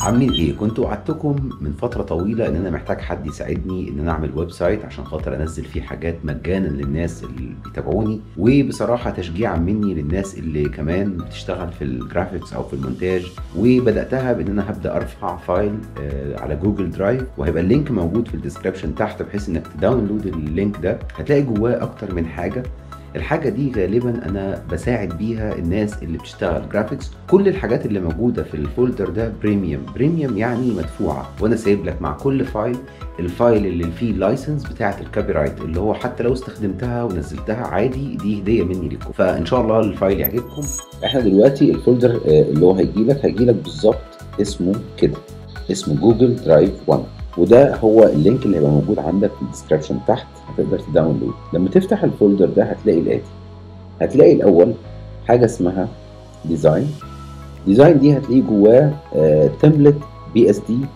عاملين ايه كنت وعدتكم من فتره طويله ان انا محتاج حد يساعدني ان انا اعمل ويب سايت عشان خاطر انزل فيه حاجات مجانا للناس اللي بيتابعوني وبصراحه تشجيعا مني للناس اللي كمان بتشتغل في الجرافيكس او في المونتاج وبداتها بان انا هبدا ارفع فايل آه، على جوجل درايف وهيبقى اللينك موجود في الديسكربشن تحت بحيث انك تداونلود اللينك ده هتلاقي جواه اكتر من حاجه الحاجة دي غالبا أنا بساعد بيها الناس اللي بتشتغل جرافيكس كل الحاجات اللي موجودة في الفولدر ده بريميوم بريميوم يعني مدفوعة وأنا سايب لك مع كل فايل الفايل اللي فيه لايسنس بتاعة الكوبي رايت اللي هو حتى لو استخدمتها ونزلتها عادي دي هدية مني لكم فإن شاء الله الفايل يعجبكم احنا دلوقتي الفولدر آه، اللي هو هيجي لك هيجي لك بالظبط اسمه كده اسمه جوجل درايف 1 وده هو اللينك اللي هيبقى موجود عندك في الديسكربشن تحت هتقدر تداونلود لما تفتح الفولدر ده هتلاقي الاتي هتلاقي الاول حاجه اسمها ديزاين ديزاين دي هتلاقي جواه تمبلت بي اس دي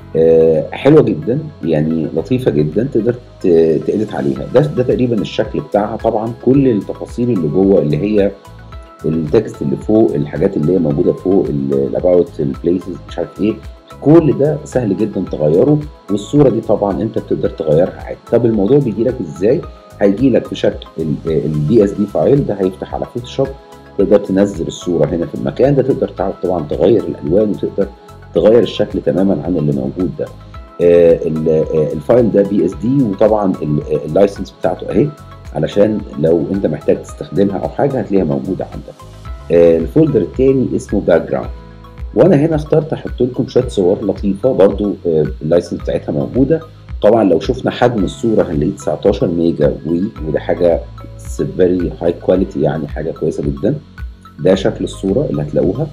حلوه جدا يعني لطيفه جدا تقدر ت- تedit عليها ده ده تقريبا الشكل بتاعها طبعا كل التفاصيل اللي جوه اللي هي التكست اللي فوق الحاجات اللي هي موجوده فوق الاباوت البليسز مش عارف ايه كل ده سهل جدا تغيره والصوره دي طبعا انت بتقدر تغيرها عادي طب الموضوع بيجي لك ازاي هيجي لك بشكل البي اس دي فايل ده هيفتح على فوتوشوب تقدر تنزل الصوره هنا في المكان ده تقدر تع- طبعا تغير الالوان وتقدر تغير الشكل تماما عن اللي موجود ده آه، ال- آه، الفايل ده بي اس دي وطبعا ال- آه، اللايسنس بتاعته اهي علشان لو انت محتاج تستخدمها او حاجه هتلاقيها موجوده عندك آه، الفولدر التاني اسمه باك جراوند وانا هنا اخترت احط لكم شويه صور لطيفه برضو آه، اللايسنس بتاعتها موجوده طبعا لو شفنا حجم الصوره هنلاقيه 19 ميجا وي وده حاجه فيري هاي كواليتي يعني حاجه كويسه جدا ده شكل الصوره اللي هتلاقوها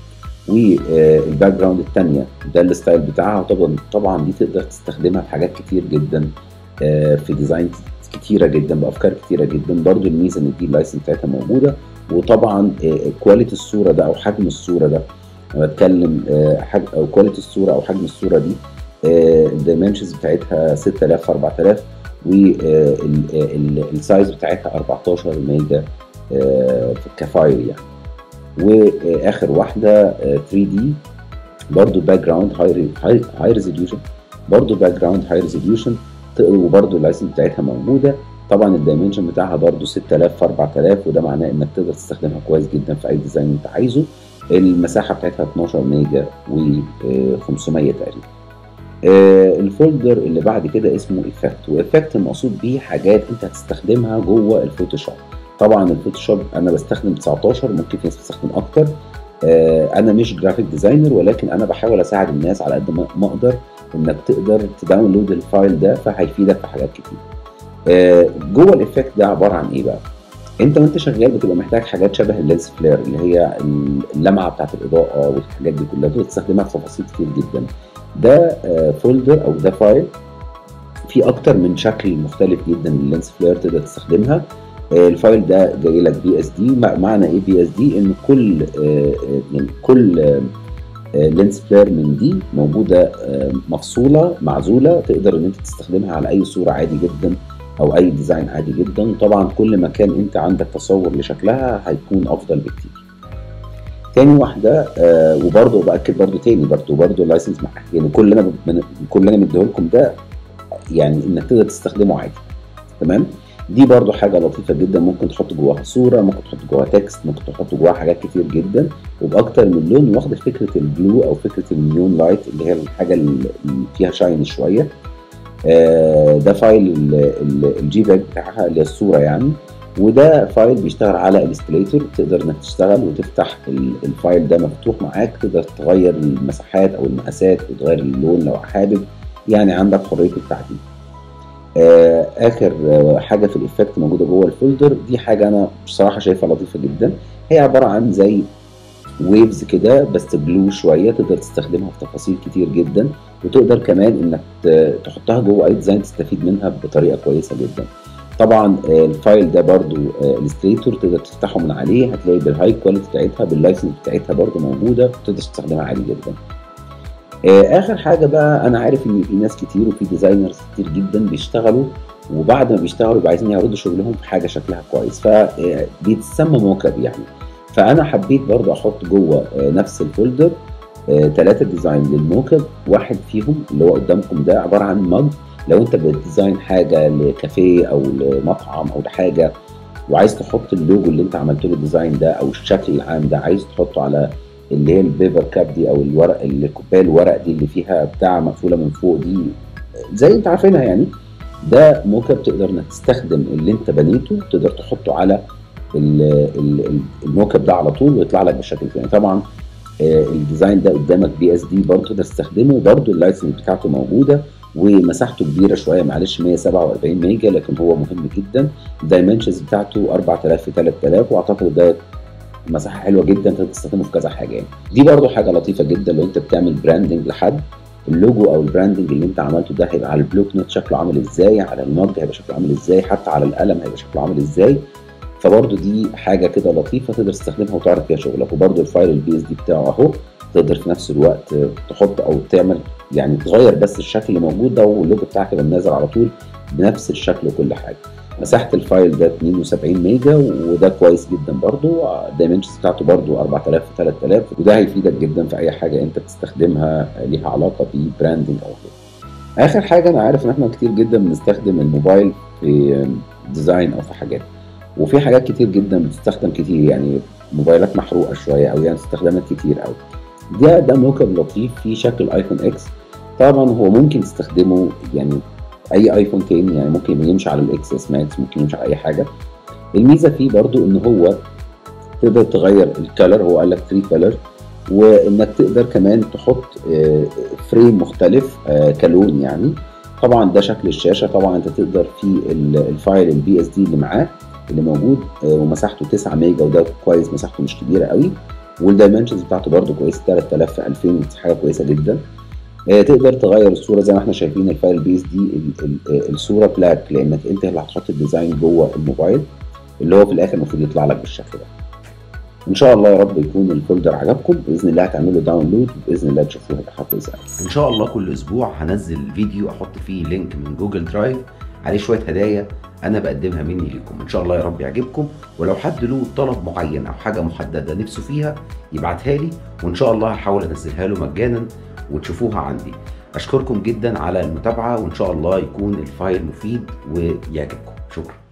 والباك جراوند الثانيه ده الستايل بتاعها طبعا طبعا دي تقدر تستخدمها في حاجات كتير جدا آه، في ديزاين كتيره جدا بافكار كتيره جدا برضو الميزه ان دي اللايسنس بتاعتها موجوده وطبعا كواليتي الصوره ده او حجم الصوره ده انا بتكلم آه، حجم او كواليتي الصوره او حجم الصوره دي الدايمنشنز بتاعتها 6000 في 4000 والسايز بتاعتها 14 ميجا آه، كفايل يعني واخر واحده آه، 3 دي برضو باك جراوند هاي هاي ريزوليوشن برضو باك جراوند هاي ريزوليوشن وبرضو اللايسنس بتاعتها موجوده طبعا الدايمنشن بتاعها برضو 6000 في 4000 وده معناه انك تقدر تستخدمها كويس جدا في اي ديزاين انت عايزه المساحه بتاعتها 12 ميجا و500 تقريبا آه، الفولدر اللي بعد كده اسمه افكت وافكت المقصود بيه حاجات انت هتستخدمها جوه الفوتوشوب طبعا الفوتوشوب انا بستخدم 19 ممكن في ناس بتستخدم اكتر آه، انا مش جرافيك ديزاينر ولكن انا بحاول اساعد الناس على قد ما ما اقدر انك تقدر تداونلود الفايل ده فهيفيدك في حاجات كتير آه، جوه الافكت ده عباره عن اي بقى انت وانت شغال بتبقى محتاج حاجات شبه اللينس فلير اللي هي اللمعه بتاعت الاضاءه والحاجات دي كلها تقدر تستخدمها في تفاصيل كتير جدا ده آه، فولدر او ده فايل في اكتر من شكل مختلف جدا لللينس فلير تقدر تستخدمها آه، الفايل ده جاي لك بي اس دي معنى ايه بي اس دي ان كل آه، آه، يعني كل لينس فلير من دي موجوده آه، مفصوله معزوله تقدر ان انت تستخدمها على اي صوره عادي جدا او اي ديزاين عادي جدا طبعا كل ما كان انت عندك تصور لشكلها هيكون افضل بكتير تاني واحده آه وبرضه باكد برضه تاني برضه برضه اللايسنس مع يعني كل اللي انا ب- كل اللي انا مديه لكم ده يعني انك تقدر تستخدمه عادي تمام دي برضو حاجه لطيفه جدا ممكن تحط جواها صوره ممكن تحط جواها تكست ممكن تحط جواها حاجات كتير جدا وباكتر من لون واخد فكره البلو او فكره النيون لايت اللي هي الحاجه اللي فيها شاين شويه آه، ده فايل الجي باك بتاعها اللي هي الصوره يعني وده فايل بيشتغل على الاسكليتور تقدر انك تشتغل وتفتح ال- الفايل ده مفتوح معاك تقدر تغير المساحات او المقاسات وتغير اللون لو حابب يعني عندك حريه التعديل آه، اخر آه، حاجه في الايفكت موجوده جوه الفولدر دي حاجه انا بصراحه شايفها لطيفه جدا هي عباره عن زي ويفز كده بس بلو شويه تقدر تستخدمها في تفاصيل كتير جدا وتقدر كمان انك ت- تحطها جوه اي ديزاين تستفيد منها بطريقه كويسه جدا طبعا آه، الفايل ده برضو الستريتور تقدر تفتحه من عليه هتلاقي بالهاي كواليتي بتاعتها باللايسنس بتاعتها برضو موجوده تقدر تستخدمها عادي جدا آه، اخر حاجه بقى انا عارف ان في ناس كتير وفي ديزاينرز كتير جدا بيشتغلوا وبعد ما بيشتغلوا بيبقوا عايزين يعرضوا شغلهم في حاجه شكلها كويس فبيتسمى موك اب يعني فانا حبيت برضو احط جوه آه، نفس الفولدر ثلاثة ديزاين للموكب واحد فيهم اللي هو قدامكم ده عبارة عن مج لو انت بتديزاين حاجة لكافيه او لمطعم او لحاجة وعايز تحط اللوجو اللي انت عملت له الديزاين ده او الشكل العام ده عايز تحطه على اللي هي البيبر كاب دي او الورق الكوبايه الورق دي اللي فيها بتاع مقفوله من فوق دي زي انت عارفينها يعني ده موكب تقدر انك تستخدم اللي انت بنيته تقدر تحطه على الموكب ده على طول ويطلع لك بالشكل الفلاني طبعا الديزاين ده قدامك بي اس دي برضه تقدر تستخدمه برضه اللايسنس بتاعته موجوده ومساحته كبيره شويه معلش 147 ميجا لكن هو مهم جدا الدايمنشنز بتاعته 4000 في 3000 واعتقد ده مساحه حلوه جدا تقدر تستخدمه في كذا حاجه يعني دي برضو حاجه لطيفه جدا لو انت بتعمل براندنج لحد اللوجو او البراندنج اللي انت عملته ده هيبقى على البلوك نوت شكله عامل ازاي على المج هيبقى شكله عامل ازاي حتى على القلم هيبقى شكله عامل ازاي فبرضو دي حاجه كده لطيفه تقدر تستخدمها وتعرض فيها شغلك وبرضو الفايل البي اس دي بتاعه اهو تقدر في نفس الوقت تحط او تعمل يعني تغير بس الشكل اللي موجود ده واللوجو بتاعك يبقى نازل على طول بنفس الشكل وكل حاجه مساحه الفايل ده 72 ميجا وده كويس جدا برضو الدايمنشنز بتاعته برضو 4000 في 3000 وده هيفيدك جدا في اي حاجه انت بتستخدمها ليها علاقه ببراندنج او كده اخر حاجه انا عارف ان احنا كتير جدا بنستخدم الموبايل في ديزاين او في حاجات وفي حاجات كتير جدا بتستخدم كتير يعني موبايلات محروقه شويه او يعني استخدامات كتير قوي ده ده موكب لطيف فيه شكل ايفون اكس طبعا هو ممكن تستخدمه يعني اي ايفون تاني يعني ممكن يمشي على الاكس اس ماكس ممكن يمشي على اي حاجه الميزه فيه برضو ان هو تقدر تغير الكالر هو قال لك 3 كالر وانك تقدر كمان تحط فريم مختلف كلون يعني طبعا ده شكل الشاشه طبعا انت تقدر في الفايل البي اس دي اللي معاه اللي موجود ومساحته 9 ميجا وده كويس مساحته مش كبيره قوي والدايمنشنز بتاعته برده كويس 3000 في 2000 حاجه كويسه جدا تقدر تغير الصوره زي ما احنا شايفين الفايل بي اس دي الصوره بلاك لانك انت اللي هتحط الديزاين جوه الموبايل اللي هو في الاخر المفروض يطلع لك بالشكل ده ان شاء الله يا رب يكون الفولدر عجبكم باذن الله هتعملوا داونلود وباذن الله تشوفوه هيبقى كويس ان شاء الله كل اسبوع هنزل فيديو احط فيه لينك من جوجل درايف عليه شويه هدايا انا بقدمها مني لكم ان شاء الله يا رب يعجبكم ولو حد له طلب معين او حاجه محدده نفسه فيها يبعتها لي وان شاء الله هحاول انزلها له مجانا وتشوفوها عندي اشكركم جدا على المتابعه وان شاء الله يكون الفايل مفيد ويعجبكم شكرا